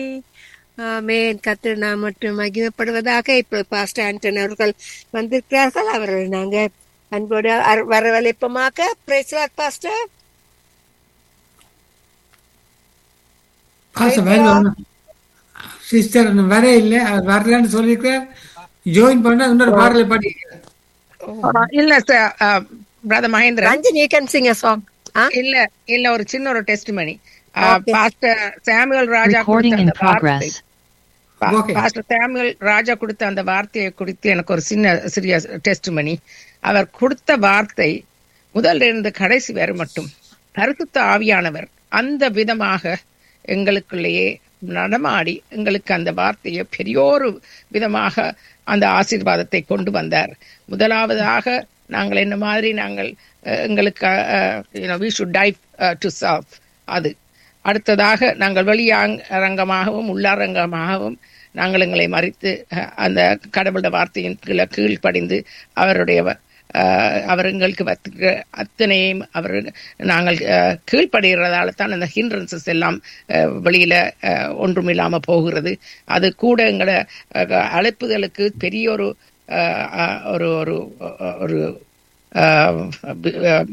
ஆமென் கர்த்தர் நாம் மட்டும் மகிமைப்படுவதாக இப்போ பாஸ்டர் ஆண்டனி அவர்கள் வந்திருக்கிறார்கள் அவர்கள் நாங்க அன்போடு அர- வரவழைப்போமாக பிரேசலாட் பாஸ்டர் பாச வேலை சிஸ்டர் இன்னும் வர இல்லை அவர் வரலன்னு சொல்லியிருக்கார் ஜாயின் பண்ண இன்னொரு பாடலை பாடி ஆ, இல்ல brother Mahendran Ranjan you can sing a song இல்ல இல்ல ஒரு சின்ன ஒரு டெஸ்ட் மணி Okay. Pastor Samuel Raja Recording கொடுத்த in அந்த வார்த்தை progress. பா- Okay. பாஸ்டர் சாமுவேல் ராஜா கொடுத்த அந்த வார்த்தையை குறித்து எனக்கு ஒரு சின்ன சிறிய டெஸ்ட் மணி அவர் கொடுத்த வார்த்தை முதல்ல இருந்து கடைசி வரை மட்டும் பரிசுத்த ஆவியானவர் அந்த விதமாக எங்களுக்குள்ளேயே நடமாடி எங்களுக்கு அந்த வார்த்தையை பெரியோரு விதமாக அந்த ஆசீர்வாதத்தை கொண்டு வந்தார் முதலாவதாக நாங்கள் என்ன மாதிரி நாங்கள் அஹ், எங்களுக்கு we should dive to serve அது அடுத்ததாக நாங்கள் வெளியரங்கமாகவும் உள்ளரங்கமாகவும் நாங்கள் எங்களை மறித்து அஹ், அந்த கடவுளுடைய வார்த்தையின் கீழே கீழ்ப்படிந்து அவருடைய வ- அஹ், அவர் எங்களுக்கு வத்துக்கிற அத்தனையும் அவர் நாங்கள் அஹ், கீழ்ப்படுகிறதால தான் அந்த ஹிண்ட்ரன்சஸ் எல்லாம் அஹ், வெளியில அஹ், ஒன்றுமில்லாம போகிறது அது கூட எங்களோட அஹ், அழைப்புதலுக்கு பெரிய ஒரு அஹ், அஹ், ஒரு ஒரு ஒரு அஹ், அஹ்,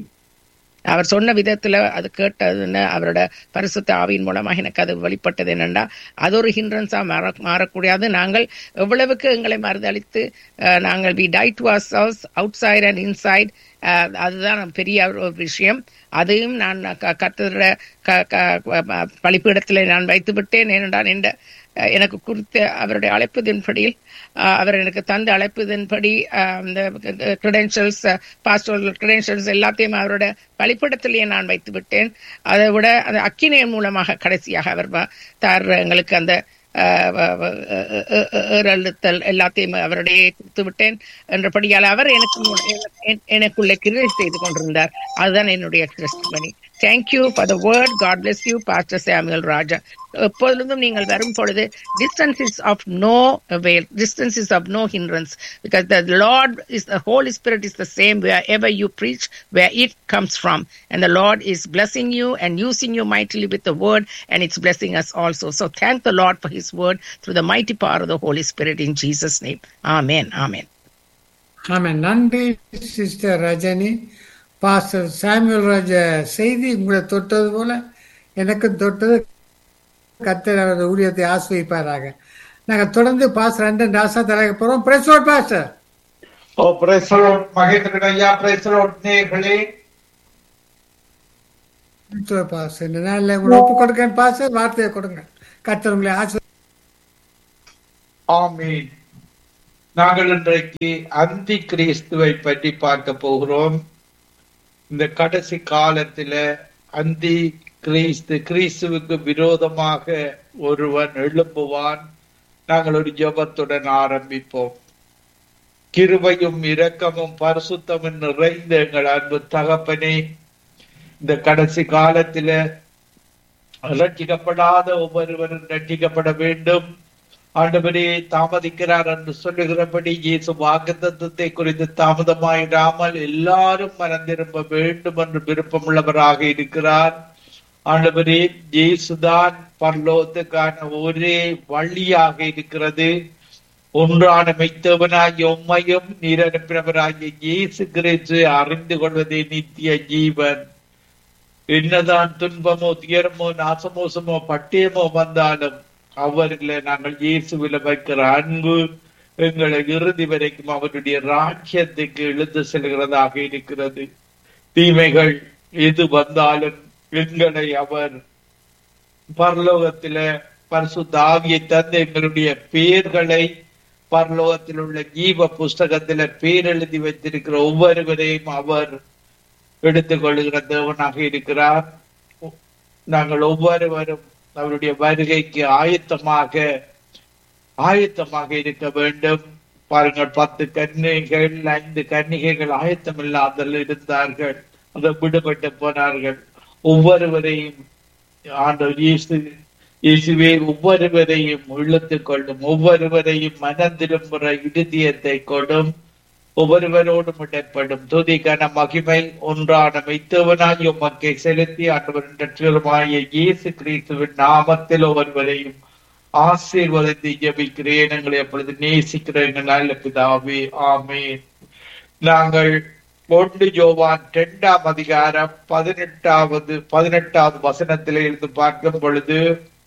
அவர் சொன்ன விதத்துல அது கேட்டதுன்னு அவரோட பரிசுத்த ஆவியின் மூலமாக எனக்கு அது வெளிப்பட்டது என்னன்னா அது ஒரு ஹிண்ட்ரன்ஸா மாற மாறக்கூடாது நாங்கள் எவ்வளவுக்கு எங்களை மறுதளித்து அஹ், நாங்கள் வி டை டு அவர் சவுஸ் அவுட் சைட் அண்ட் இன்சைட் அதுதான் பெரிய ஒரு விஷயம் அதையும் நான் க- கர்த்தரோட க- க- பலிப்பீடத்தில் நான் வைத்து விட்டேன் ஏனென்றால் என்ற அஹ், எனக்கு குறித்த அவருடைய அழைப்பதின்படி அஹ், அவர் எனக்கு தந்த அழைப்பதின்படி அஹ், இந்த கிரெடென்ஷியல்ஸ் பாஸ்டோரல் கிரெடென்ஷியல்ஸ் எல்லாத்தையும் அவரோட பலிப்பீடத்திலேயே நான் வைத்து விட்டேன் அதை விட அந்த அக்கினியின் மூலமாக கடைசியாக அவர் வ- தார் எங்களுக்கு அந்த அஹ், வ- வ- அஹ், அஹ், அஹ், ஏறெழுத்தல் எல்லாத்தையும் அவருடைய கொடுத்து விட்டேன் என்றபடியால் அவர் எனக்கு மு- என- எனக்குள்ளே கிரியை செய்து கொண்டிருந்தார் அதுதான் என்னுடைய கிறிஸ்துமணி thank you for the word God bless you pastor Samuel Raja எப்பொழுதும் நீங்கள் வரும் பொழுது distance is of no avail distance is of no hindrance because the lord is the holy spirit is the same wherever you preach where it comes from and the lord is blessing you and using you mightily with the word and it's blessing us also so thank the lord for his word through the mighty power of the holy spirit in jesus name amen amen ஆமாம் நன்றி sister Rajini pastor Samuel ராஜ செய்தி உங்களை தொட்டது போல எனக்கு தொட்டது கத்தர் அவரது ஊழியத்தை ஆசிரிப்பாராக நாங்கள் தொடர்ந்து பாஸ்டர் அண்டன் ராசா தலைக்க போறோம் பிரஸ் பாஸ்டர் ஓ பிரேசலோட் மகேந்திரன் ஐயா பிரேசலோட் நேர்களே பாஸ்டர் இந்த நாளில் உங்களை ஒப்பு கொடுக்க பாஸ்டர் வார்த்தையை கொடுங்க கத்தர் உங்களை ஆசிர் ஆமீன் நாங்கள் இன்றைக்கு அந்தி கிறிஸ்துவை பற்றி பார்க்க போகிறோம் இந்த கடைசி காலத்துல அந்தி கிறிஸ்து கிறிஸ்துவுக்கு விரோதமாக ஒருவன் எழும்புவான் நாங்கள் ஒரு ஜெபத்துடன் ஆரம்பிப்போம் கிருபையும் இரக்கமும் பரிசுத்தமும் நிறைந்த எங்கள் அன்பு தகப்பனே இந்த கடைசி காலத்தில ரட்சிக்கப்படாத ஒவ்வொருவரும் ரட்சிக்கப்பட வேண்டும் ஆண்டவரே தாமதிக்கிறார் என்று சொல்லுகிறபடி இயேசு வாக்குத்தத்தத்தை குறித்து தாமதமாயிடாமல் எல்லாரும் மறந்திரும்ப வேண்டும் என்று விருப்பமுள்ளவராக இருக்கிறார் ஆண்டவரே இயேசுதான் பரலோகத்துக்கான ஒரே வழியாக இருக்கிறது ஒன்றான மெய்த்தவனாய் உம்மையும் நீர் அனுப்பினவராகிய இயேசு கிறிஸ்து அறிந்து கொள்வதே நித்திய ஜீவன் என்னதான் துன்பமோ துயரமோ நாசமோசமோ பட்டியமோ வந்தாலும் அவர்களை நாங்கள் இயேசுவில வைக்கிற அன்பு எங்களை இறுதி வரைக்கும் அவருடைய ராஜ்யத்துக்கு இழுத்து செல்கிறதாக இருக்கிறது தீமைகள் எது வந்தாலும் எங்களை அவர் பரலோகத்தில பரிசுத்த ஆவியை தந்து எங்களுடைய பெயர்களை பரலோகத்தில் உள்ள ஜீவ புஸ்தகத்தில பேர் எழுதி வைத்திருக்கிற ஒவ்வொருவரையும் அவர் எடுத்துக்கொள்கிற தேவனாக இருக்கிறார் நாங்கள் ஒவ்வொருவரும் அவருடைய வருகைக்கு ஆயத்தமாக ஆயத்தமாக இருக்க வேண்டும் பாருங்கள் பத்து கன்னிகைகள் ஐந்து கன்னிகைகள் ஆயத்தம் இல்லாமல் இருந்தார்கள் அதை விடுபட்டு போனார்கள் ஒவ்வொருவரையும் ஆண்டவர் இயேசு இயேசுவே ஒவ்வொருவரையும் இழுத்துக் கொள்ளும் ஒவ்வொருவரையும் மனம் திரும்புற இறுதியத்தை கொடும் ஒவ்வொருவரோடும் இடைப்படும் துதிக்கான மகிமை ஒன்றான மெய்த்தவனாய் உமக்கை செலுத்தி ஆண்டவரின் ரட்சகருமாய இயேசு கிறிஸ்துவின் நாமத்தில் ஒவ்வொருவரையும் ஆசீர்வதித்து ஜெபிக்கிறேன் எங்களை அப்பொழுது நேசிக்கிற எங்கள் நல்ல பிதாவே ஆமென் நாங்கள் ஒன்று யோவான் இரண்டாம் அதிகாரம் பதினெட்டாவது பதினெட்டாவது வசனத்திலே இருந்து பார்க்கும் பொழுது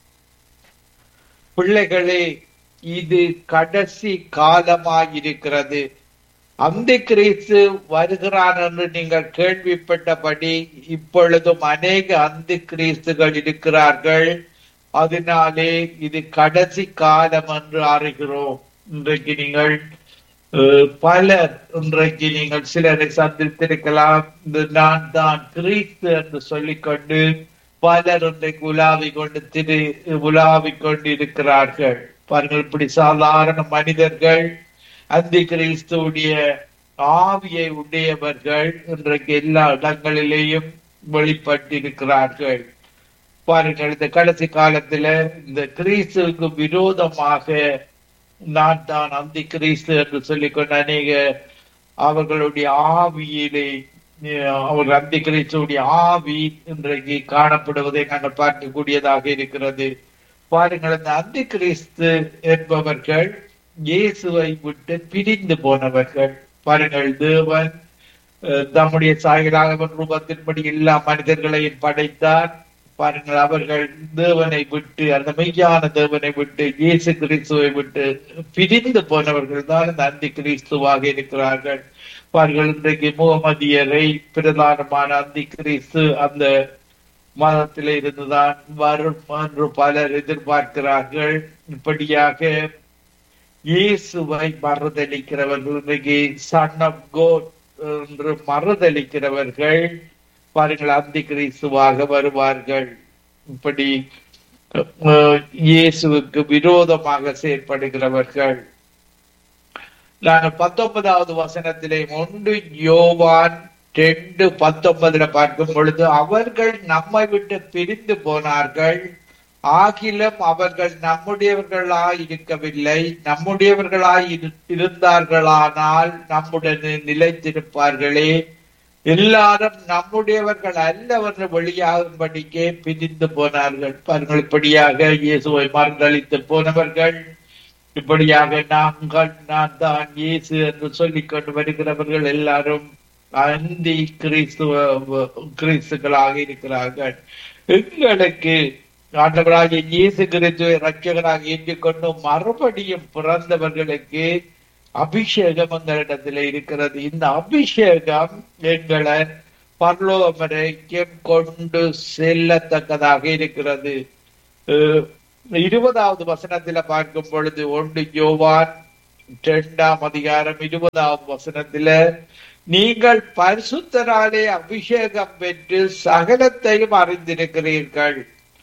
பிள்ளைகளே இது கடைசி காலமாயிருக்கிறது அந்த கிறிஸ்து வருகிறான் என்று நீங்கள் கேள்விப்பட்டபடி இப்பொழுதும் அநேக அந்த கிறிஸ்துகள் இருக்கிறார்கள் அதனாலே இது கடைசி காலம் என்று அறிகிறோம் இன்றைக்கு நீங்கள் அஹ், பலர் இன்றைக்கு நீங்கள் சிலரை சந்தித்திருக்கலாம் இந்த நான் தான் கிறிஸ்து என்று சொல்லிக்கொண்டு பலர் இன்றைக்கு உலாவிக் கொண்டு திரு உலாவிக் கொண்டு இருக்கிறார்கள் பாருங்கள் இப்படி சாதாரண மனிதர்கள் அந்த கிறிஸ்துவுடைய ஆவியை உடையவர்கள் இன்றைக்கு எல்லா இடங்களிலேயும் வெளிப்பட்டிருக்கிறார்கள் பாருங்கள் இந்த கடைசி காலத்துல இந்த கிறிஸ்துவுக்கு விரோதமாக நான் தான் அந்த கிறிஸ்து என்று சொல்லிக்கொண்ட அநேக அவர்களுடைய ஆவியிலே அஹ், அவர் அந்த கிறிஸ்துவுடைய ஆவி இன்றைக்கு காணப்படுவதை நாங்கள் பார்க்கக்கூடியதாக இருக்கிறது பாருங்கள் அந்த அந்த கிறிஸ்து என்பவர்கள் இயேசுவை விட்டு பிரிந்து போனவர்கள் பாருங்கள் தேவன் அஹ், தம்முடைய சாயலாக ரூபத்தின்படி எல்லா மனிதர்களையும் படைத்தார் பாருங்கள் அவர்கள் தேவனை விட்டு அந்த மெய்யான தேவனை விட்டு இயேசு கிறிஸ்துவை விட்டு பிரிந்து போனவர்கள் தான் இந்த அந்தி கிறிஸ்துவாக இருக்கிறார்கள் பாருங்கள் இன்றைக்கு முகமதியரை பிரதானமான அந்தி கிறிஸ்து அந்த மதத்திலே இருந்துதான் வரும் என்று பலர் எதிர்பார்க்கிறார்கள் இப்படியாக இயேசுவை மறுதளிக்கிறவர்கள் இன்றைக்கு சன் ஆஃப் கோட் என்று மறுதளிக்கிறவர்கள் பாருங்கள் அந்தி கிறிஸ்துவாக வருவார்கள் இப்படி அஹ், இயேசுவுக்கு விரோதமாக செயற்படுகிறவர்கள் நாங்கள் பத்தொன்பதாவது வசனத்திலே ஒன்று யோவான் ரெண்டு பத்தொன்பதுல பார்க்கும் பொழுது அவர்கள் நம்மை விட்டு பிரிந்து போனார்கள் ஆகிலும் அவர்கள் நம்முடையவர்களாய் இருக்கவில்லை நம்முடையவர்களாய் இரு- இருந்தார்களானால் நம்முடனே நிலைத்திருப்பார்களே எல்லாரும் நம்முடையவர்கள் அல்லவென்று வெளியாகும்படிக்கே பிரிந்து போனார்கள் பாருங்கள் இப்படியாக இயேசுவை மறுதளித்து போனவர்கள் இப்படியாக நாங்கள் நான் தான் இயேசு என்று சொல்லிக் கொண்டு வருகிறவர்கள் எல்லாரும் அந்தி கிறிஸ்துவ கிறிஸ்துக்களாக இருக்கிறார்கள் எங்களுக்கு ஆண்டவராகிய இயேசு கிறிஸ்துவை ரட்சகராக ஏற்றுக்கொண்டு மறுபடியும் பிறந்தவர்களுக்கு அபிஷேகம் எங்களிடத்தில் இருக்கிறது இந்த அபிஷேகம் எங்களை பரலோகம் வரைக்கும் கொண்டு செல்லத்தக்கதாக இருக்கிறது அஹ் இருபதாவது வசனத்துல பார்க்கும் பொழுது ஒன்று யோவான் இரண்டாம் அதிகாரம் இருபதாவது வசனத்துல நீங்கள் பரிசுத்தராலே அபிஷேகம் பெற்று சகலத்தையும் அறிந்திருக்கிறீர்கள்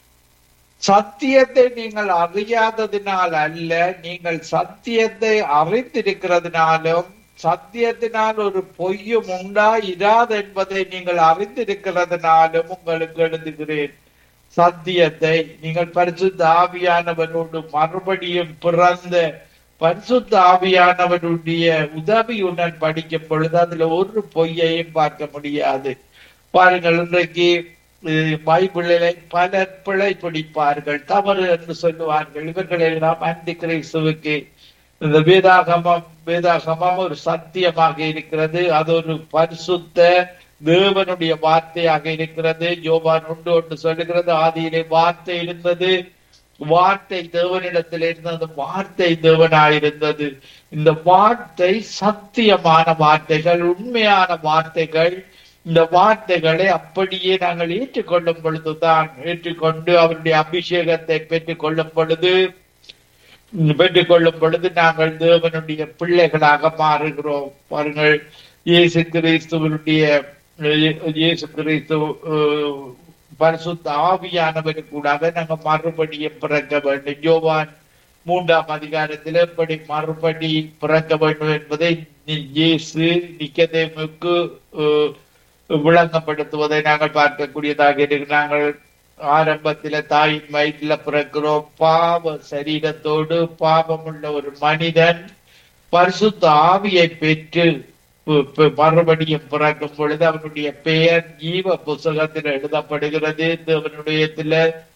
சத்தியத்தை நீங்கள் அறியாததினால் அல்ல நீங்கள் சத்தியத்தை அறிந்திருக்கிறதுனாலும் சத்தியத்தினால் ஒரு பொய்யும் உண்டா இராது என்பதை நீங்கள் அறிந்திருக்கிறதுனாலும் உங்களுக்கு எழுதுகிறேன் சத்தியத்தை நீங்கள் பரிசுத்த ஆவியானவரோடு மறுபடியும் பிறந்த பரிசுத்த ஆவியானவருடைய உதவியுடன் படிக்கும் பொழுது அதுல ஒரு பொய்யையும் பார்க்க முடியாது பாருங்கள் இன்றைக்கு அஹ், பைபிளிலே பலர் பிழை பிடிப்பார்கள் தவறு என்று சொல்லுவார்கள் இவர்கள் எல்லாம் அந்தி கிறிஸ்துவுக்கு இந்த வேதாகமம் வேதாகமம் ஒரு சத்தியமாக இருக்கிறது அது ஒரு பரிசுத்த தேவனுடைய வார்த்தையாக இருக்கிறது யோவான் ஒன்று ஒன்று சொல்லுகிறது ஆதியிலே வார்த்தை இருந்தது வார்த்தை தேவனிடத்தில் இருந்தது வார்த்தை தேவனாயிருந்தது இந்த வார்த்தை சத்தியமான வார்த்தைகள் உண்மையான வார்த்தைகள் இந்த வார்த்தைகளை அப்படியே நாங்கள் ஏற்றுக்கொள்ளும் பொழுதுதான் ஏற்றுக்கொண்டு அவருடைய அபிஷேகத்தை பெற்றுக் கொள்ளும் பொழுது பெற்றுக் கொள்ளும் பொழுது நாங்கள் தேவனுடைய பிள்ளைகளாக மாறுகிறோம் பாருங்கள் இயேசு கிறிஸ்துவனுடைய இயேசு கிறிஸ்து அஹ், பரிசுத்த ஆவியானவர் கூடாக நாங்க மறுபடியும் பிறக்க வேண்டும் யோவான் மூன்றாம் அதிகாரத்தில் எப்படி மறுபடி பிறக்க வேண்டும் என்பதை நி- இயேசு நிக்கதேமுக்கு அஹ், விளங்கப்படுத்துவதை நாங்கள் பார்க்கக்கூடியதாக இருக்கு நாங்கள் ஆரம்பத்தில தாயின் வயிற்றுல பிறக்கிறோம் பாவ சரீரத்தோடு பாவமுள்ள ஒரு மனிதன் பரிசுத்த ஆவியை பெற்று பு- பு- மறுபடியும் பிறக்கும் பொழுது அவனுடைய பெயர் ஜீவ புஸ்தகத்தில் எழுதப்படுகிறது தேவனுடையத்துல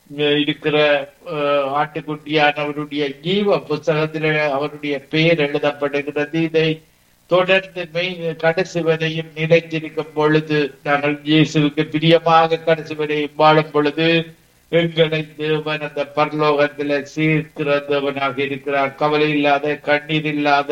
அஹ், இருக்கிற அஹ், ஆட்டுக்குட்டியானவருடைய ஜீவ புஸ்தகத்தில் அவருடைய பெயர் எழுதப்படுகிறது இதை தொடர்ந்து மெய் கடைசி வரையும் நிலைத்திருக்கும் பொழுது நாங்கள் இயேசுவுக்கு பிரியமாக கடைசி வரையும் வாழும் பொழுது எங்களை தேவன் அந்த பரலோகத்துல சீர்க்கிற தேவனாக இருக்கிறார் கவலை இல்லாத கண்ணீர் இல்லாத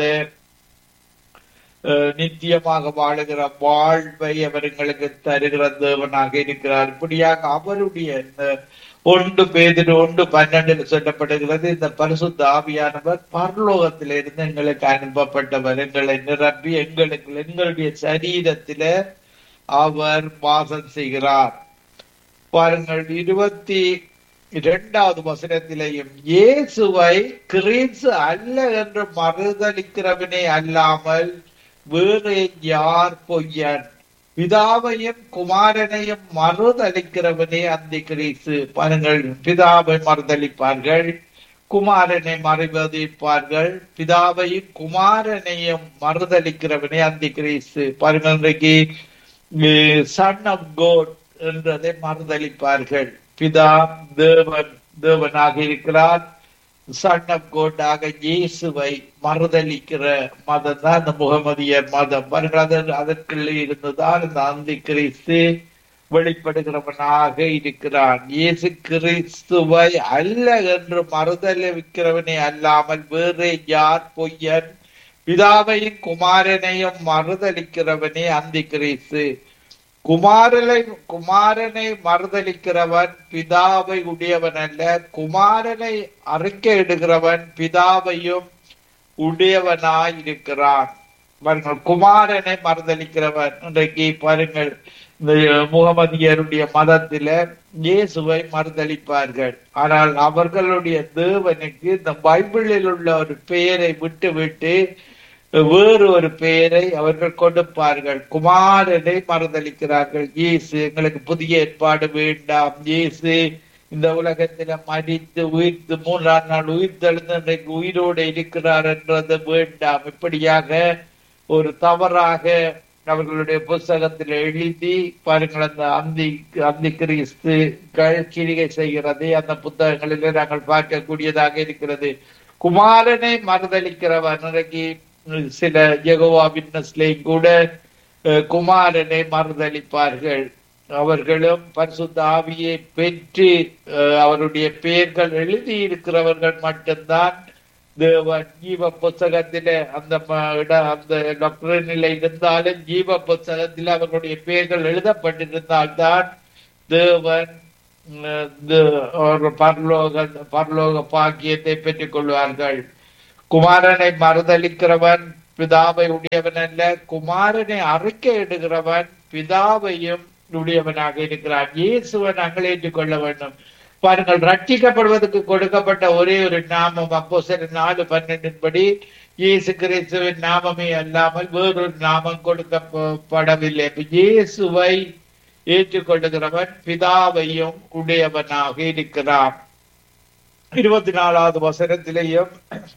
அஹ், நித்தியமாக வாழுகிற வாழ்வை அவர் எங்களுக்கு தருகிற தேவனாக இருக்கிறார் இப்படியாக அவருடைய இந்த ஒன்று பேதில் ஒன்று பன்னெண்டில் சொல்லப்படுகிறது இந்த பரிசுத்த ஆவியானவர் பரலோகத்திலிருந்து எங்களுக்கு அனுப்பப்பட்டவர் எங்களை நிரப்பி எங்களுக்கு எங்களுடைய சரீரத்தில அவர் வாசம் செய்கிறார் பாருங்கள் இருபத்தி இரண்டாவது வசனத்திலேயும் இயேசுவை கிறிஸ்து அல்ல என்று மறுதளிக்கிறவனே அல்லாமல் வேறு யார் பொய்யன் பிதாவையும் குமாரனையும் மறுதளிக்கிறவனே அந்த கிறிஸ்து பாருங்கள் பிதாவை மறுதளிப்பார்கள் குமாரனை மறைவதிப்பார்கள் பிதாவையும் குமாரனையும் மறுதளிக்கிறவனே அந்த கிறிஸ்து பாருங்கள் இன்றைக்கு சன் ஆஃப் கோட் என்றதை மறுதளிப்பார்கள் பிதா தேவன் தேவனாக இருக்கிறார் சன் ஆஃப் கோட்டாக இயேசுவை மறுதளிக்கிற மதம் தான் இந்த முகமதியர் மதம் பாருங்கள் அதன் அதற்குள்ளே இருந்துதான் இந்த அந்தி கிறிஸ்து வெளிப்படுகிறவனாக இருக்கிறான் இயேசு கிறிஸ்துவை அல்ல என்று மறுதளிக்கிறவனே அல்லாமல் வேறு யார் பொய்யன் பிதாவையும் குமாரனையும் மறுதளிக்கிறவனே அந்தி கிறிஸ்து குமாரனை குமாரனை மறுதளிக்கிறவன் பிதாவை உடையவன் அல்ல குமாரனை அறிக்கையிடுகிறவன் பிதாவையும் உடையவனாய் இருக்கிறான் பாருங்கள் குமாரனை மறுதளிக்கிறவன் இன்றைக்கு பாருங்கள் இந்த முகமதியருடைய மதத்தில இயேசுவை மறுதளிப்பார்கள் ஆனால் அவர்களுடைய தேவனுக்கு இந்த பைபிளில் உள்ள ஒரு பெயரை விட்டு விட்டு வேறு ஒரு பெயரை அவர்கள் கொடுப்பார்கள் குமாரனை மறுதளிக்கிறார்கள் இயேசு எங்களுக்கு புதிய ஏற்பாடு வேண்டாம் இயேசு இந்த உலகத்தில மடித்து உயிர்த்து மூன்றாம் நாள் உயிர் தெழுந்து இன்றைக்கு உயிரோடு இருக்கிறார் என்றது வேண்டாம் இப்படியாக ஒரு தவறாக அவர்களுடைய புஸ்தகத்தில் எழுதி பாருங்கள் அந்த அந்தி அந்தி கிறிஸ்து கிரிகை செய்கிறது அந்த புத்தகங்களிலே நாங்கள் பார்க்கக்கூடியதாக இருக்கிறது குமாரனை மறுதளிக்கிறவன் இன்றைக்கு சில ஜெகோவா விட்னஸ்லையும் கூட அஹ், குமாரனை மறுதளிப்பார்கள் அவர்களும் பரிசுத்த ஆவியை பெற்று அஹ், அவருடைய பெயர்கள் எழுதி இருக்கிறவர்கள் மட்டும்தான் தேவன் ஜீவ புஸ்தகத்தில அந்த ம- இட- அந்த டாக்டரினில இருந்தாலும் ஜீவ புஸ்தகத்தில் அவர்களுடைய பெயர்கள் எழுதப்பட்டிருந்தால்தான் தேவன் உம், த- ஒரு பரலோக பரலோக பாக்கியத்தை பெற்றுக் கொள்வார்கள் குமாரனை மறுதளிக்கிறவன் பிதாவை உடையவன் அல்ல குமாரனை அறிக்கையிடுகிறவன் பிதாவையும் உடையவனாக இருக்கிறான் இயேசுவை நாங்கள் ஏற்றுக்கொள்ள வேண்டும் பாருங்கள் ரட்சிக்கப்படுவதற்கு கொடுக்கப்பட்ட ஒரே ஒரு நாமம் அப்போ சில நாலு பன்னெண்டின் படி இயேசு கிறிஸ்துவின் நாமமே அல்லாமல் வேறொரு நாமம் கொடுக்கப்படவில்லை இப்ப இயேசுவை ஏற்றுக்கொள்ளுகிறவன் பிதாவையும் உடையவனாக இருக்கிறான் இருபத்தி நாலாவது வசனத்திலேயும்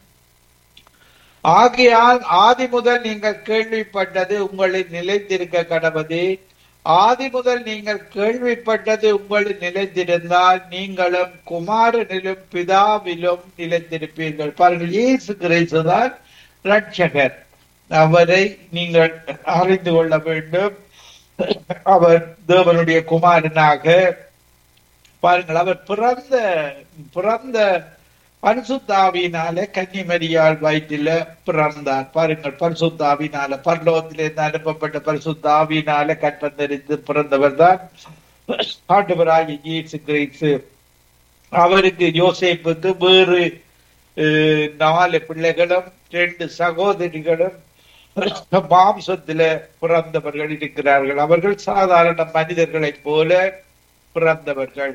ஆகையால் ஆதி முதல் நீங்கள் கேள்விப்பட்டது உங்களில் நிலைத்திருக்க கடவுது ஆதி முதல் நீங்கள் கேள்விப்பட்டது உங்களில் நிலைத்திருந்தால் நீங்களும் குமாரனிலும் பிதாவிலும் நிலைத்திருப்பீர்கள் பாருங்கள் இயேசு கிறிஸ்துதான் ரட்சகர் அவரை நீங்கள் அறிந்து கொள்ள வேண்டும் அவர் தேவனுடைய குமாரனாக பாருங்கள் அவர் பிறந்த பிறந்த பரிசுத்தாவினால கன்னிமரியாள் வயிற்றில பிறந்தார் பாருங்கள் பரிசுத்தாவினால பரலோகத்திலிருந்து அனுப்பப்பட்ட பரிசுத்தாவினால கற்பந்தரித்து பிறந்தவர் தான் ஆண்டவராகிய இயேசு கிறிஸ்து அவருக்கு யோசேப்புக்கு வேறு அஹ், நாலு பிள்ளைகளும் ரெண்டு சகோதரிகளும் மாம்சத்தில பிறந்தவர்கள் இருக்கிறார்கள் அவர்கள் சாதாரண மனிதர்களைப் போல பிறந்தவர்கள்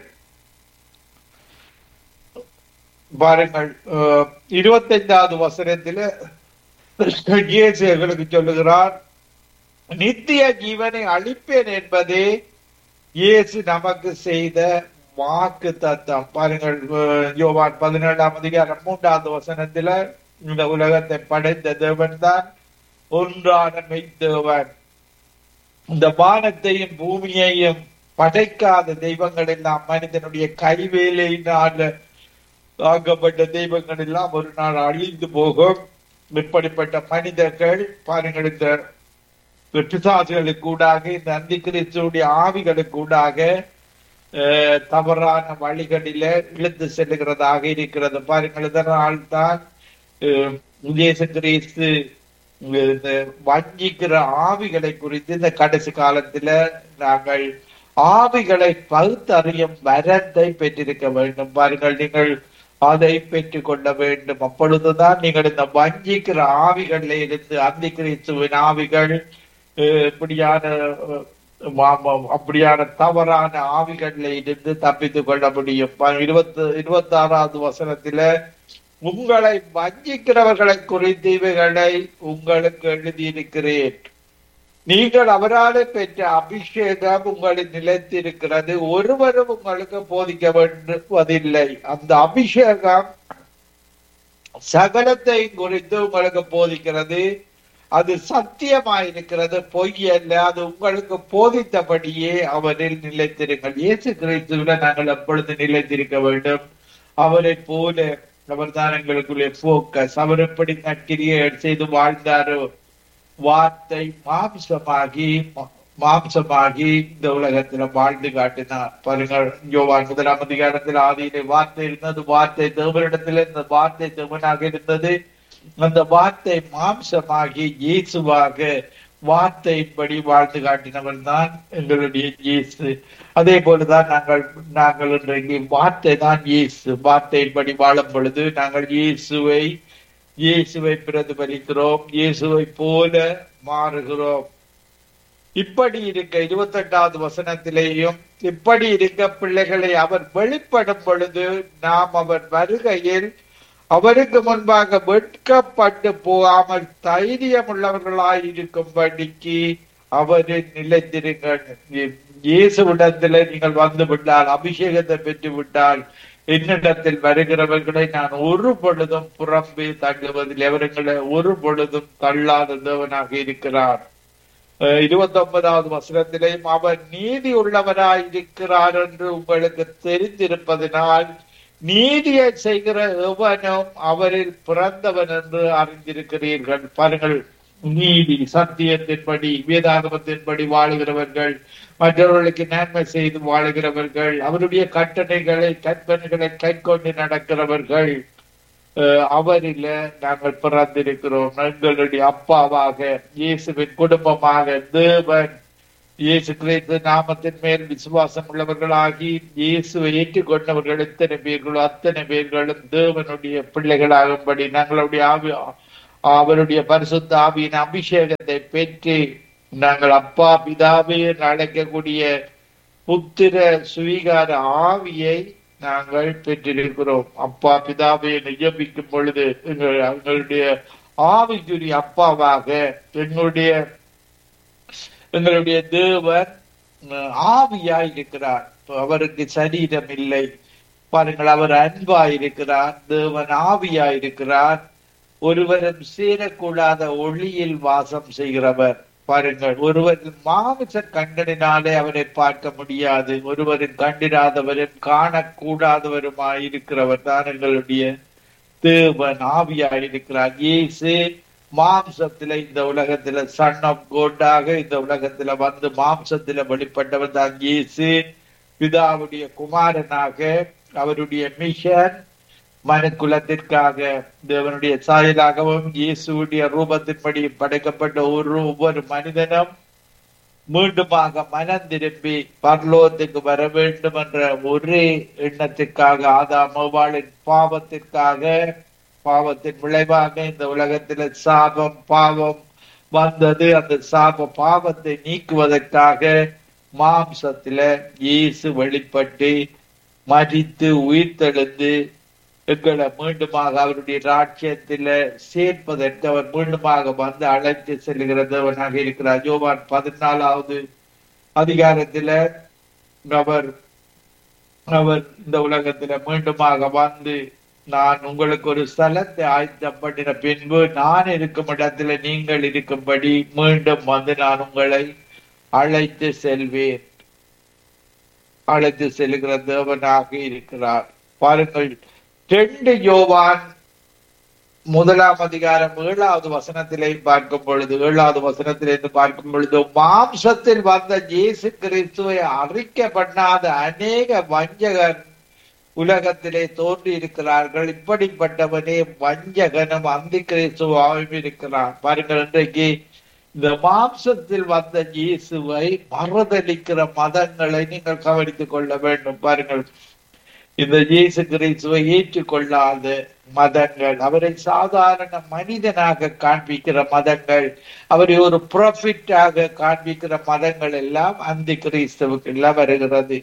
பாருங்கள் அஹ், இருபத்தைந்தாவது வசனத்தில இயேசு எங்களுக்கு சொல்லுகிறார் நித்திய ஜீவனை அளிப்பேன் என்பதே இயேசு நமக்கு செய்த வாக்கு தத்தம் பாருங்கள் அஹ், யோவான் பதினேழாம் அதிகாரம் மூன்றாவது வசனத்தில இந்த உலகத்தை படைத்த தேவன் தான் ஒன்றான மெய்தேவன் இந்த வானத்தையும் பூமியையும் படைக்காத தெய்வங்கள் எல்லாம் மனிதனுடைய கைவேலையினால ஆக்கப்பட்ட தெய்வங்கள் எல்லாம் ஒரு நாள் அழிந்து போகும் இப்படிப்பட்ட மனிதர்கள் பாருங்கள் இந்த பிசாசுகளுக்கு கூடாக இந்த அந்தி கிறிஸ்துடைய ஆவிகளுக்கு கூடாக அஹ், தவறான வழிகளில இழுத்து செல்லுகிறதாக இருக்கிறது பாருங்கள் இதனால் தான் அஹ், இயேசு கிறிஸ்து இந்த வஞ்சிக்கிற ஆவிகளை குறித்து இந்த கடைசி காலத்துல நாங்கள் ஆவிகளை பகுத்தறியும் வரத்தை பெற்றிருக்க வேண்டும் பாருங்கள் நீங்கள் அதை பெற்றுக் கொள்ள வேண்டும் அப்பொழுதுதான் நீங்கள் இந்த வஞ்சிக்கிற ஆவிகளில் இருந்து அந்தி கிறிஸ்துவின் ஆவிகள் அஹ், இப்படியான அஹ், மா- மா- அப்படியான தவறான ஆவிகளில் இருந்து தப்பித்துக் கொள்ள முடியும் ப- இருபத்து இருபத்தி ஆறாவது வசனத்தில உங்களை வஞ்சிக்கிறவர்களை குறித்து இவைகளை உங்களுக்கு எழுதியிருக்கிறேன் நீங்கள் அவராலே பெற்ற அபிஷேகம் உங்களின் நிலைத்திருக்கிறது ஒருவரும் உங்களுக்கு போதிக்க வேண்டுவதில்லை அந்த அபிஷேகம் சகலத்தை குறித்து உங்களுக்கு போதிக்கிறது அது சத்தியமாயிருக்கிறது பொய் அல்ல அது உங்களுக்கு போதித்தபடியே அவரில் நிலைத்திருங்கள் இயேசு கிறிஸ்துவில நாங்கள் எப்பொழுது நிலைத்திருக்க வேண்டும் அவரை போல அவர் தான் எங்களுக்குள்ளே போக்கஸ் அவர் எப்படி நற்கிரியை செய்து வாழ்ந்தாரோ வார்த்தை மாம்சமாகி ம- மாம்சமாகி இந்த உலகத்துல வாழ்ந்து காட்டினார் பாருங்கள் யோவான் முதலாம் அதிகாரத்தில் ஆதியிலே வார்த்தை இருந்தது வார்த்தை தேவனிடத்தில் இந்த வார்த்தை தேவனாக இருந்தது அந்த வார்த்தை மாம்சமாகி இயேசுவாக வார்த்தையின்படி வாழ்ந்து காட்டினவர் தான் எங்களுடைய இயேசு அதே போலதான் நாங்கள் நாங்கள் இன்றைக்கு வார்த்தை தான் இயேசு வார்த்தையின்படி வாழும் பொழுது நாங்கள் இயேசுவை இயேசுவை பிரதிபலிக்கிறோம் இயேசுவை போல மாறுகிறோம் இப்படி இருக்க இருபத்தி எட்டாவது வசனத்திலேயும் இப்படி இருக்க பிள்ளைகளை அவர் வெளிப்படும் பொழுது நாம் அவர் வருகையில் அவருக்கு முன்பாக வெட்கப்பட்டு போகாமல் தைரியம் உள்ளவர்களாய் இருக்கும்படிக்கு அவரில் நிலைத்திருங்கள் இயேசுவிடத்தில் நீங்கள் வந்து விட்டால் அபிஷேகத்தை பெற்று விட்டால் என்னிடத்தில் வருகிறவர்களை நான் ஒரு பொழுதும் புறம்பே தள்ளுவதில் அவர்களை ஒரு பொழுதும் தள்ளாத தேவனாக இருக்கிறார் இருபத்தி ஒன்பதாவது வசனத்திலேயும் அவர் நீதி உள்ளவராய் இருக்கிறார் என்று உங்களுக்கு தெரிந்திருப்பதனால் நீதியை செய்கிற எவனும் அவரில் பிறந்தவன் என்று அறிந்திருக்கிறீர்கள் பாருங்கள் நீதி சத்தியத்தின்படி வேதாகமத்தின்படி வாழுகிறவர்கள் மற்றவர்களுக்கு நன்மை செய்து வாழுகிறவர்கள் அவருடைய கட்டளைகளை கற்பனைகளை கைக்கொண்டு நடக்கிறவர்கள் அஹ், அவரில நாங்கள் பிறந்திருக்கிறோம் எங்களுடைய அப்பாவாக இயேசுவின் குடும்பமாக தேவன் இயேசு கிறிஸ்து நாமத்தின் மேல் விசுவாசம் உள்ளவர்களாகி இயேசுவை ஏற்றுக்கொண்டவர்கள் எத்தனை பேர்களோ அத்தனை பேர்களும் தேவனுடைய பிள்ளைகளாகும்படி நாங்களுடைய ஆவி அவருடைய பரிசுத்த ஆவியின் அபிஷேகத்தை பெற்று நாங்கள் அப்பா பிதாவே என்று அழைக்கக்கூடிய புத்திர சுவீகார ஆவியை நாங்கள் பெற்றிருக்கிறோம் அப்பா பிதாவை நியமிக்கும் பொழுது எங்கள் எங்களுடைய ஆவிக்குரிய அப்பாவாக எங்களுடைய எங்களுடைய தேவன் அஹ், ஆவியாய் இருக்கிறார் அவருக்கு சரீரம் இல்லை பாருங்கள் அவர் அன்பாய் இருக்கிறார் தேவன் ஆவியாய் இருக்கிறார் ஒருவரும் சேரக்கூடாத ஒளியில் வாசம் செய்கிறவர் பாருங்கள் ஒருவரின் மாமிச கண்டனினாலே அவரை பார்க்க முடியாது ஒருவரின் கண்டிராதவரும் காணக்கூடாதவருமாய் இருக்கிறவர் தான் எங்களுடைய தேவன் ஆவியாய் இருக்கிறார் இயேசு மாம்சத்தில இந்த உலகத்துல சன் ஆஃப் கோட்டாக இந்த உலகத்துல வந்து மாம்சத்தில வெளிப்பட்டவர் தான் இயேசு பிதாவுடைய குமாரனாக அவருடைய மிஷன் மனுக்குலத்திற்காக தேவனுடைய சாயலாகவும் இயேசுடைய ரூபத்தின்படி படைக்கப்பட்ட ஒரு ஒவ்வொரு மனிதனும் மீண்டுமாக மனம் திரும்பி பரலோகத்துக்கு வர வேண்டும் என்ற ஒரே எண்ணத்திற்காக ஆதாமவாளின் பாவத்திற்காக பாவத்தின் விளைவாக இந்த உலகத்துல சாபம் பாவம் வந்தது அந்த சாப பாவத்தை நீக்குவதற்காக மாம்சத்தில இயேசு வெளிப்பட்டு மறித்து உயிர்த்தெழுந்து எங்களை மீண்டுமாக அவருடைய ராட்சியத்தில சேர்ப்பதற்கு அவர் மீண்டுமாக வந்து அழைத்து செல்கிறதவனாக இருக்கிறார் யோவான் பதினாலாவது அதிகாரத்தில அவர் அவர் இந்த உலகத்துல மீண்டுமாக வந்து நான் உங்களுக்கு ஒரு ஸ்தலத்தை ஆயத்தப்பட்டின பின்பு நான் இருக்கும் இடத்துல நீங்கள் இருக்கும்படி மீண்டும் வந்து நான் உங்களை அழைத்து செல்வேன் அழைத்து செல்கிற தேவனாக இருக்கிறார் பாருங்கள் ரெண்டு யோவான் முதலாம் அதிகாரம் ஏழாவது வசனத்திலே பார்க்கும் பொழுது ஏழாவது வசனத்திலிருந்து பார்க்கும் பொழுது மாம்சத்தில் வந்த இயேசு கிறிஸ்துவை அறிக்க பண்ணாத அநேக வஞ்சகர் உலகத்திலே தோன்றி இருக்கிறார்கள் இப்படிப்பட்டவனே வஞ்சகனும் அந்தி கிறிஸ்துவாகவும் இருக்கிறான் பாருங்கள் இன்றைக்கு இந்த மாம்சத்தில் வந்த இயேசுவை மறுதளிக்கிற மதங்களை நீங்கள் கவனித்துக் கொள்ள வேண்டும் பாருங்கள் இந்த இயேசு கிறிஸ்துவை ஏற்றுக்கொள்ளாத மதங்கள் அவரை சாதாரண மனிதனாக காண்பிக்கிற மதங்கள் அவரை ஒரு ப்ராஃபிட்டாக காண்பிக்கிற மதங்கள் எல்லாம் அந்த கிறிஸ்துவுக்கு எல்லாம் வருகிறது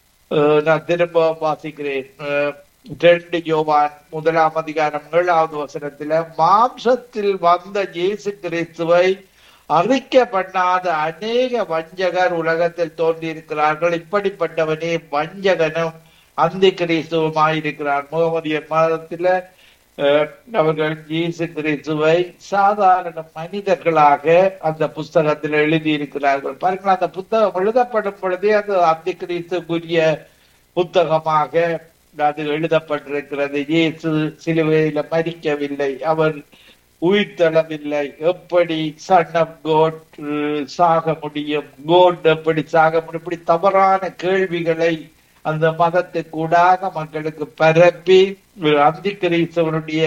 அஹ் நான் திரும்ப வாசிக்கிறேன் அஹ் ரெண்டு யோவான் முதலாம் அதிகாரம் ஏழாவது வசனத்துல மாம்சத்தில் வந்த இயேசு கிறிஸ்துவை அறிக்க பண்ணாத அநேக வஞ்சகர் உலகத்தில் தோன்றியிருக்கிறார்கள் இப்படிப்பட்டவனே வஞ்சகனும் அந்த கிறிஸ்துவமாயிருக்கிறார் முகமதிய மாதத்துல அஹ், அவர்கள் இயேசு கிறிஸ்துவை சாதாரண மனிதர்களாக அந்த புஸ்தகத்தில் எழுதியிருக்கிறார்கள் பாருங்கள் அந்த புத்தகம் எழுதப்படும் பொழுதே அது அந்த கிறிஸ்துக்குரிய புத்தகமாக அது எழுதப்பட்டிருக்கிறது இயேசு சிலுவையில மறிக்கவில்லை அவர் உயிர்த்தளவில்லை எப்படி சன் ஆஃப் கோட் சாக முடியும் கோட் எப்படி சாக முடியும் இப்படி தவறான கேள்விகளை அந்த மதத்துக்கூடாக மக்களுக்கு பரப்பி அந்தி கிறிஸ்தவனுடைய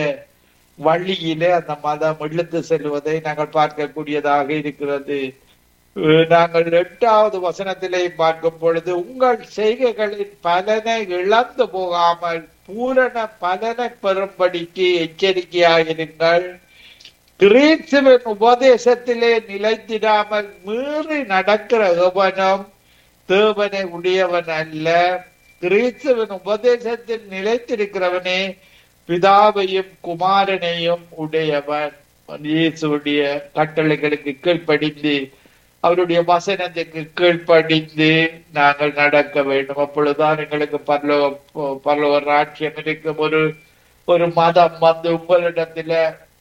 வழியிலே அந்த மதம் இழுத்து செல்வதை நாங்கள் பார்க்கக்கூடியதாக இருக்கிறது அஹ் நாங்கள் எட்டாவது வசனத்திலே பார்க்கும் பொழுது உங்கள் செய்கைகளின் பலனை இழந்து போகாமல் பூரண பலனை பெறும்படிக்கு எச்சரிக்கையாயிருங்கள் கிறிஸ்துவின் உபதேசத்திலே நிலைத்திடாமல் மீறி நடக்கிற எவனும் தேவனை உடையவன் அல்ல கிறிஸ்துவின் உபதேசத்தில் நிலைத்திருக்கிறவனே பிதாவையும் குமாரனையும் உடையவன் இயேசுடைய கட்டளைகளுக்கு கீழ்ப்படிந்து அவருடைய வசனத்துக்கு கீழ்ப்படிந்து நாங்கள் நடக்க வேண்டும் அப்பொழுதுதான் எங்களுக்கு பரலோக பரலோக ராட்சியம் இருக்கும் ஒரு ஒரு மதம் வந்து உங்களிடத்துல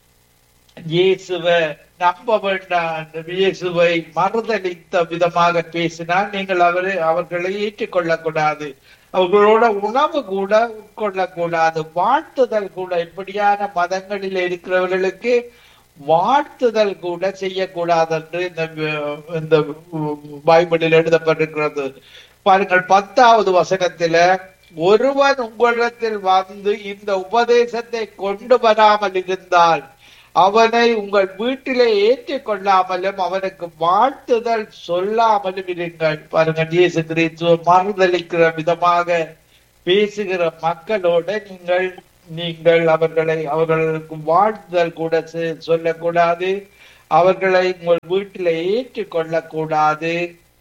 இயேசுவை நம்ப வேண்டாம் அந்த இயேசுவை மறுதளித்த விதமாக பேசினால் நீங்கள் அவரை அவர்களை ஏற்றுக்கொள்ளக்கூடாது அவர்களோட உணவு கூட உட்கொள்ளக்கூடாது வாழ்த்துதல் கூட இப்படியான மதங்களில் இருக்கிறவர்களுக்கு வாழ்த்துதல் கூட செய்யக்கூடாது என்று இந்த இந்த பைபிளில் எழுதப்பட்டிருக்கிறது பாருங்கள் பத்தாவது வசனத்துல ஒருவன் உங்களிடத்தில் வந்து இந்த உபதேசத்தை கொண்டு வராமல் இருந்தால் அவனை உங்கள் வீட்டிலே ஏற்றிக் கொள்ளாமலும் அவனுக்கு வாழ்த்துதல் சொல்லாமலும் இருங்கள் பாருங்கள் இயேசு கிறிஸ்துவ மறுதளிக்கிற விதமாக பேசுகிற மக்களோட நீங்கள் நீங்கள் அவர்களை அவர்களுக்கு வாழ்த்துதல் கூட செ- சொல்லக்கூடாது அவர்களை உங்கள் வீட்டிலே ஏற்றுக் கொள்ளக்கூடாது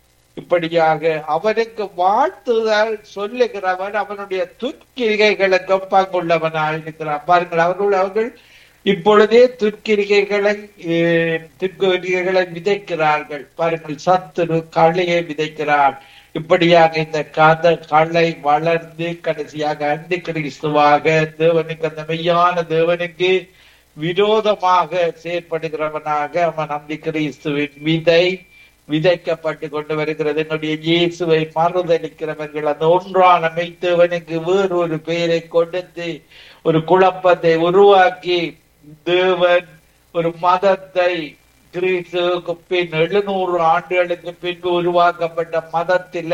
இப்படியாக அவனுக்கு வாழ்த்துதல் சொல்லுகிறவன் அவனுடைய துர்க்கிரிகைகளுக்கும் பங்குள்ளவனாயிருக்கிறான் பாருங்கள் அவர்கள் அவர்கள் இப்பொழுதே துர்க்கிரிகைகளை அஹ், துர்க்கிரிகைகளை விதைக்கிறார்கள் பாருங்கள் சத்துரு களையை விதைக்கிறார் இப்படியாக இந்த கதை களை வளர்ந்து கடைசியாக அந்தி கிறிஸ்துவாக தேவனுக்கு அந்த மெய்யான தேவனுக்கு விரோதமாக செயற்படுகிறவனாக அவன் அந்தி கிறிஸ்துவின் விதை விதைக்கப்பட்டு கொண்டு வருகிறது என்னுடைய இயேசுவை மறுதளிக்கிறவர்கள் அந்த ஒன்றான மெய்த்தேவனுக்கு வேறொரு பெயரை கொடுத்து ஒரு குழப்பத்தை உருவாக்கி தேவன் ஒரு மதத்தை கிறிஸ்துவுக்கு பின் எழுநூறு ஆண்டுகளுக்கு பின்பு உருவாக்கப்பட்ட மதத்தில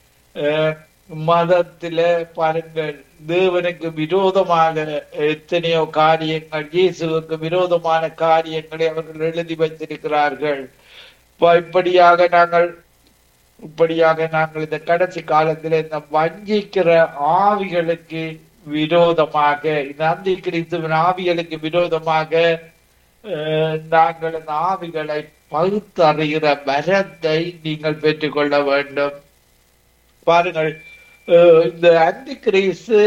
அஹ், மதத்தில பாருங்கள் தேவனுக்கு விரோதமாக எத்தனையோ காரியங்கள் இயேசுவுக்கு விரோதமான காரியங்களை அவர்கள் எழுதி வைத்திருக்கிறார்கள் இப்ப இப்படியாக நாங்கள் இப்படியாக நாங்கள் இந்த கடைசி காலத்தில் இந்த வஞ்சிக்கிற ஆவிகளுக்கு விரோதமாக இந்த அந்தி கிறிஸ்துவின் ஆவிகளுக்கு விரோதமாக அஹ், நாங்கள் இந்த ஆவிகளை பகுத்தறிகிற வரத்தை நீங்கள் பெற்றுக்கொள்ள வேண்டும் பாருங்கள் அஹ், இந்த அந்தி கிறிஸ்து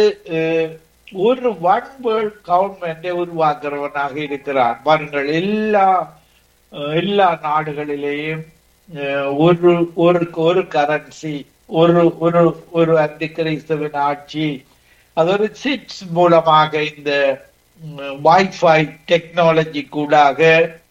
ஒரு ஒன் வேர்ல்ட் கவர்மெண்டை உருவாக்குறவனாக இருக்கிறார் பாருங்கள் எல்லா அஹ், எல்லா நாடுகளிலேயும் அஹ், ஒரு ஒரு ஒரு கரன்சி ஒரு ஒரு ஒரு அந்தி கிறிஸ்துவின் ஆட்சி அது ஒரு சிப்ஸ் மூலமாக இந்த வைஃபை டெக்னாலஜி கூடாக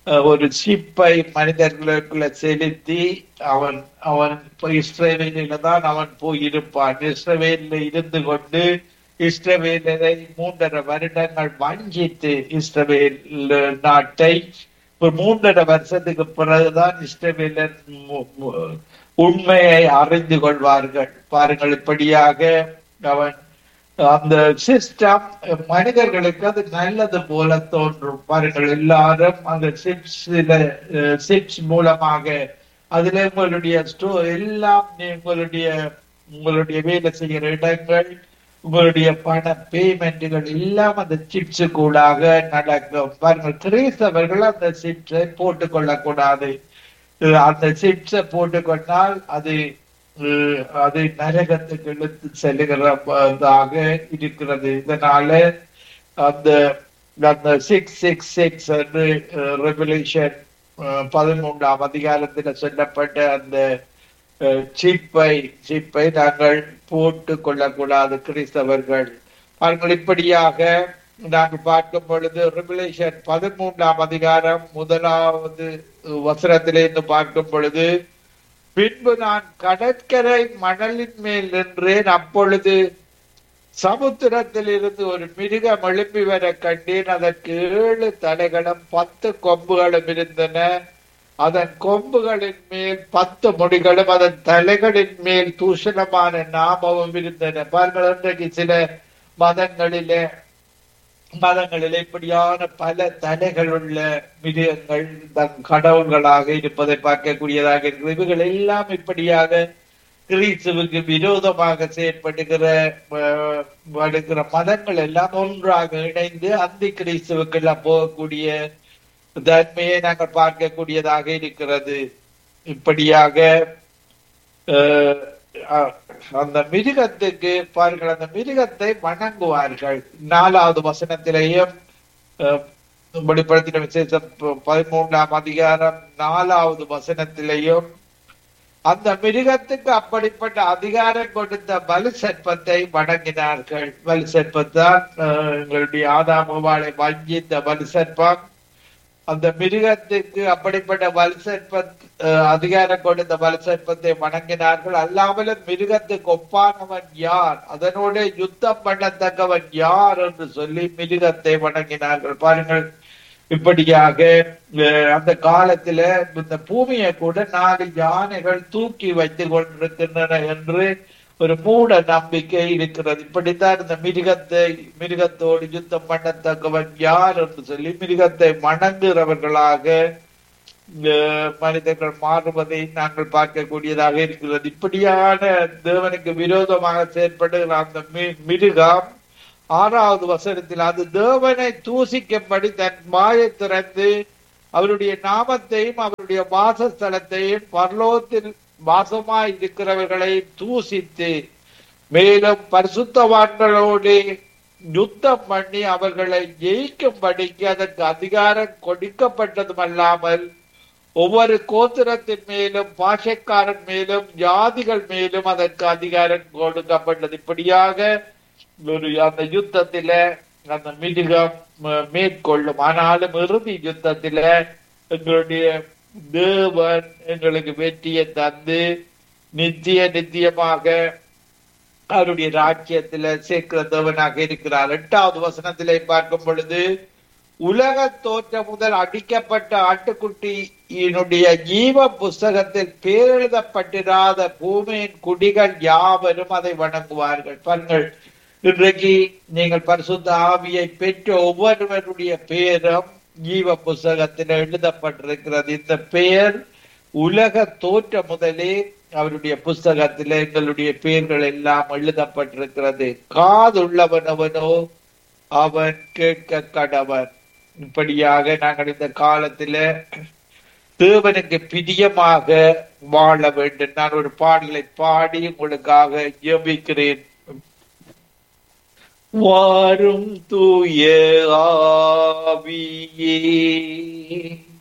அஹ், ஒரு சிப்பை மனிதர்களுக்குள்ள செலுத்தி அவன் அவன் இப்ப இஸ்ரவேலில தான் அவன் போய் இருப்பான் இஸ்ரவேலில் இருந்து கொண்டு இஸ்ரவேலரை மூன்றரை வருடங்கள் வஞ்சித்து இஸ்ரவேல் நாட்டை ஒரு மூன்றரை வருஷத்துக்கு பிறகுதான் இஸ்ரவேலர் மு- மு- உண்மையை அறிந்து கொள்வார்கள் பாருங்கள் இப்படியாக அவன் அந்த சிஸ்டம் மனிதர்களுக்கு அது நல்லது போல தோன்றும் பாருங்கள் எல்லாரும் அந்த சிப்ஸ்ல சிப்ஸ் மூலமாக அதுல உங்களுடைய ஸ்டோ எல்லாம் நீ- உங்களுடைய உங்களுடைய வேலை செய்கிற இடங்கள் உங்களுடைய பண பேமெண்ட்டுகள் எல்லாம் அந்த சிப்ஸ் கூடாக நடக்கும் பாருங்கள் கிறிஸ்தவர்கள் அந்த சிப்ஸை போட்டுக் கொள்ளக்கூடாது அஹ் அந்த சிப்ஸை போட்டுக்கொண்டால் அது அஹ் அது நரகத்துக்கு இழுத்து செல்லுகிறதாக இருக்கிறது இதனால அந்த அந்த சிக்ஸ் சிக்ஸ் சிக்ஸ் ரெவல்யூஷன் பதிமூன்றாம் அதிகாரத்துல சொல்லப்பட்ட அந்த அஹ், சிப்பை சிப்பை நாங்கள் போட்டு கொள்ளக்கூடாது கிறிஸ்தவர்கள் பாருங்கள் இப்படியாக நாங்கள் பார்க்கும் பொழுது ரெவல்யூஷன் பதிமூன்றாம் அதிகாரம் முதலாவது வசனத்திலிருந்து பார்க்கும் பொழுது பின்பு நான் கடற்கரை மணலின் மேல் நின்றேன் அப்பொழுது சமுத்திரத்தில் இருந்து ஒரு மிருகம் எழுப்பி வர கண்டேன் அதற்கு ஏழு தலைகளும் பத்து கொம்புகளும் இருந்தன அதன் கொம்புகளின் மேல் பத்து முடிகளும் அதன் தலைகளின் மேல் தூஷணமான நாமமும் இருந்தன பாருங்கள் இன்றைக்கு சில மதங்களிலே மதங்களில் இப்படியான பல தலைகள் உள்ள மிருகங்கள் தன் கடவுள்களாக இருப்பதை பார்க்கக்கூடியதாக இருக்கிறது இவைகள் எல்லாம் இப்படியாக கிறிஸ்துவுக்கு விரோதமாக செயற்படுகிற அஹ், வருகிற மதங்கள் எல்லாம் ஒன்றாக இணைந்து அந்த கிறிஸ்துவுக்கு எல்லாம் போகக்கூடிய தன்மையை நாங்கள் பார்க்கக்கூடியதாக இருக்கிறது இப்படியாக அஹ், அஹ், அந்த மிருகத்துக்கு பாருங்கள் அந்த மிருகத்தை வணங்குவார்கள் நாலாவது வசனத்திலேயும் அஹ், வெளிப்படுத்தின விசேஷம் ப- பதிமூன்றாம் அதிகாரம் நாலாவது வசனத்திலேயும் அந்த மிருகத்துக்கு அப்படிப்பட்ட அதிகாரம் கொடுத்த பலு சர்ப்பத்தை வணங்கினார்கள் பலு சர்ப்பத்தான் அஹ், எங்களுடைய ஆதாமுவாளை வஞ்சித்த பலு சர்ப்பம் அந்த மிருகத்துக்கு அப்படிப்பட்ட வலுசற்ப அதிகாரம் கொடுத்த வலுசற்பத்தை வணங்கினார்கள் அல்லாமலும் மிருகத்துக்கு ஒப்பானவன் யார் அதனோட யுத்தம் பண்ணத்தக்கவன் யார் என்று சொல்லி மிருகத்தை வணங்கினார்கள் பாருங்கள் இப்படியாக அஹ், அந்த காலத்துல இந்த பூமியை கூட நாலு யானைகள் தூக்கி வைத்துக் கொண்டிருக்கின்றன என்று ஒரு மூட நம்பிக்கை இருக்கிறது இப்படித்தான் இந்த மிருகத்தை மிருகத்தோடு யுத்தம் பண்ணத்தக்கவன் யார் என்று சொல்லி மிருகத்தை வணங்குகிறவர்களாக அஹ், மனிதர்கள் மாறுவதை நாங்கள் பார்க்கக்கூடியதாக இருக்கிறது இப்படியான தேவனுக்கு விரோதமாக செயற்படுகிற அந்த மி- மிருகம் ஆறாவது வசனத்தில் அது தேவனை தூசிக்கும்படி தன் வாயை திறந்து அவருடைய நாமத்தையும் அவருடைய வாசஸ்தலத்தையும் பரலோகத்தில் வாசமாய் இருக்கிறவர்களை தூசித்து மேலும் பரிசுத்தவான்களோடு யுத்தம் பண்ணி அவர்களை ஜெயிக்கும்படிக்கு அதற்கு அதிகாரம் கொடுக்கப்பட்டதும் அல்லாமல் ஒவ்வொரு கோத்திரத்தின் மேலும் பாஷைக்காரன் மேலும் ஜாதிகள் மேலும் அதற்கு அதிகாரம் கொடுக்கப்பட்டது இப்படியாக ஒரு அந்த யுத்தத்தில அந்த மிருகம் ம- மேற்கொள்ளும் ஆனாலும் இறுதி யுத்தத்தில எங்களுடைய தேவன் எங்களுக்கு வெற்றியை தந்து நித்திய நித்தியமாக அவருடைய ராஜ்யத்துல சேர்க்கிற தேவனாக இருக்கிறார் எட்டாவது வசனத்திலே பார்க்கும் பொழுது உலக தோற்றம் முதல் அடிக்கப்பட்ட ஆட்டுக்குட்டியினுடைய ஜீவ புஸ்தகத்தில் பேரெழுதப்பட்டிராத பூமியின் குடிகள் யாவரும் அதை வணங்குவார்கள் பாருங்கள் இன்றைக்கு நீங்கள் பரிசுத்த ஆவியை பெற்ற ஒவ்வொருவருடைய பெயரும் ஜீவ புஸ்தகத்தில் எழுதப்பட்டிருக்கிறது இந்த பெயர் உலக தோற்ற முதலே அவருடைய புஸ்தகத்தில் எங்களுடைய பெயர்கள் எல்லாம் எழுதப்பட்டிருக்கிறது காதுள்ளவன் அவனோ அவன் கேட்க கடவன் இப்படியாக நாங்கள் இந்த காலத்தில தேவனுக்கு பிரியமாக வாழ வேண்டும் நான் ஒரு பாடலை பாடி உங்களுக்காக ஜெபிக்கிறேன் வாரும் தூய ஆவியே